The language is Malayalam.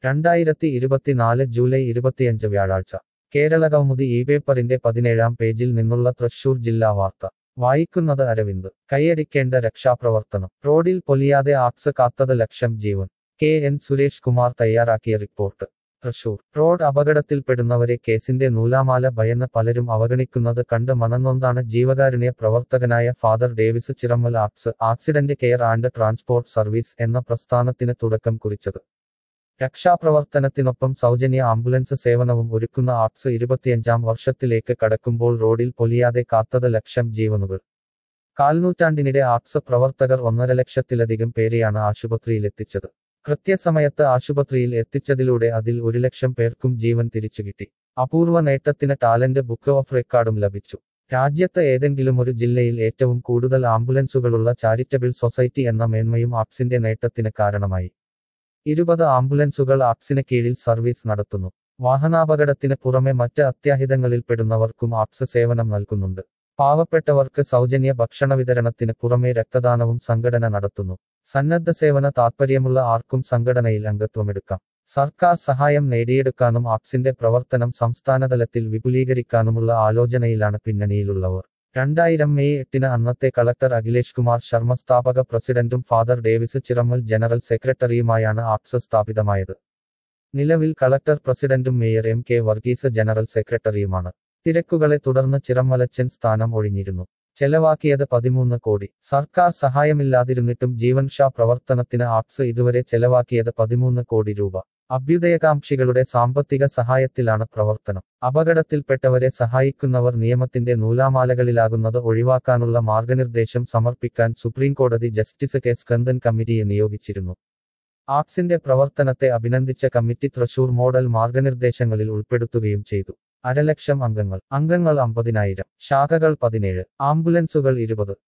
രണ്ടായിരത്തി ഇരുപത്തിനാല് ജൂലൈ ഇരുപത്തിയഞ്ച് വ്യാഴാഴ്ച കേരള കൗമുദി ഈ പേപ്പറിന്റെ പതിനേഴാം പേജിൽ നിന്നുള്ള തൃശൂർ ജില്ലാ വാർത്ത വായിക്കുന്നത് അരവിന്ദ് കൈയടിക്കേണ്ട രക്ഷാപ്രവർത്തനം റോഡിൽ പൊലിയാതെ ആക്സ് കാത്തത് ലക്ഷം ജീവൻ കെ എൻ സുരേഷ് കുമാർ തയ്യാറാക്കിയ റിപ്പോർട്ട് തൃശൂർ റോഡ് അപകടത്തിൽപ്പെടുന്നവരെ കേസിന്റെ നൂലാമാല ഭയന്ന് പലരും അവഗണിക്കുന്നത് കണ്ട് മനന്നൊന്താണ് ജീവകാരുണ്യ പ്രവർത്തകനായ ഫാദർ ഡേവിസ് ചിറമ്മൽ ആക്സ് accident care and transport service എന്ന പ്രസ്ഥാനത്തിന് തുടക്കം കുറിച്ചത് രക്ഷാപ്രവർത്തനത്തിനൊപ്പം സൗജന്യ ആംബുലൻസ് സേവനവും ഒരുക്കുന്ന ആപ്സ് ഇരുപത്തിയഞ്ചാം വർഷത്തിലേക്ക് കടക്കുമ്പോൾ റോഡിൽ പൊലിയാതെ കാത്തത് ലക്ഷം ജീവനുകൾ കാൽനൂറ്റാണ്ടിനിടെ ആപ്സ് പ്രവർത്തകർ ഒന്നര ലക്ഷത്തിലധികം പേരെയാണ് ആശുപത്രിയിലെത്തിച്ചത് കൃത്യസമയത്ത് ആശുപത്രിയിൽ എത്തിച്ചതിലൂടെ അതിൽ ഒരു ലക്ഷം പേർക്കും ജീവൻ തിരിച്ചുകിട്ടി അപൂർവ നേട്ടത്തിന് ടാലന്റ് ബുക്ക് ഓഫ് റെക്കോർഡും ലഭിച്ചു രാജ്യത്ത് ഏതെങ്കിലും ഒരു ജില്ലയിൽ ഏറ്റവും കൂടുതൽ ആംബുലൻസുകളുള്ള ചാരിറ്റബിൾ സൊസൈറ്റി എന്ന മേന്മയും ആപ്സിന്റെ നേട്ടത്തിന് കാരണമായി ഇരുപത് ആംബുലൻസുകൾ ആപ്സിന് കീഴിൽ സർവീസ് നടത്തുന്നു വാഹനാപകടത്തിന് പുറമെ മറ്റ് അത്യാഹിതങ്ങളിൽ പെടുന്നവർക്കും ആപ്സ് സേവനം നൽകുന്നുണ്ട് പാവപ്പെട്ടവർക്ക് സൗജന്യ ഭക്ഷണ വിതരണത്തിന് പുറമെ രക്തദാനവും സംഘടന നടത്തുന്നു സന്നദ്ധ സേവന താത്പര്യമുള്ള ആർക്കും സംഘടനയിൽ അംഗത്വമെടുക്കാം സർക്കാർ സഹായം നേടിയെടുക്കാനും ആപ്സിന്റെ പ്രവർത്തനം സംസ്ഥാനതലത്തിൽ വിപുലീകരിക്കാനുമുള്ള ആലോചനയിലാണ് പിന്നണിയിലുള്ളവർ രണ്ടായിരം മെയ് എട്ടിന് അന്നത്തെ കളക്ടർ അഖിലേഷ് കുമാർ ശർമ്മ സ്ഥാപക പ്രസിഡന്റും ഫാദർ ഡേവിസ് ചിറമ്മൽ ജനറൽ സെക്രട്ടറിയുമായാണ് ആപ്സ് സ്ഥാപിതമായത് നിലവിൽ കളക്ടർ പ്രസിഡന്റും mayor M K Varghese general സെക്രട്ടറിയുമാണ് തിരക്കുകളെ തുടർന്ന് ചിറമ്മലച്ചൻ സ്ഥാനം ഒഴിഞ്ഞിരുന്നു ചെലവാക്കിയത് പതിമൂന്ന് കോടി സർക്കാർ സഹായമില്ലാതിരുന്നിട്ടും ജീവൻ ഷാ പ്രവർത്തനത്തിന് ആപ്സ് ഇതുവരെ ചെലവാക്കിയത് പതിമൂന്ന് കോടി രൂപ അഭ്യുദയകാംക്ഷികളുടെ സാമ്പത്തിക സഹായത്തിലാണ് പ്രവർത്തനം അപകടത്തിൽപ്പെട്ടവരെ സഹായിക്കുന്നവർ നിയമത്തിന്റെ നൂലാമാലകളിലാകുന്നത് ഒഴിവാക്കാനുള്ള മാർഗനിർദ്ദേശം സമർപ്പിക്കാൻ സുപ്രീംകോടതി ജസ്റ്റിസ് കെ സ്കന്ദൻ കമ്മിറ്റിയെ നിയോഗിച്ചിരുന്നു ആപ്സിന്റെ പ്രവർത്തനത്തെ അഭിനന്ദിച്ച കമ്മിറ്റി തൃശൂർ മോഡൽ മാർഗനിർദ്ദേശങ്ങളിൽ ഉൾപ്പെടുത്തുകയും ചെയ്തു അരലക്ഷം അംഗങ്ങൾ അംഗങ്ങൾ അമ്പതിനായിരം ശാഖകൾ പതിനേഴ് ആംബുലൻസുകൾ ഇരുപത്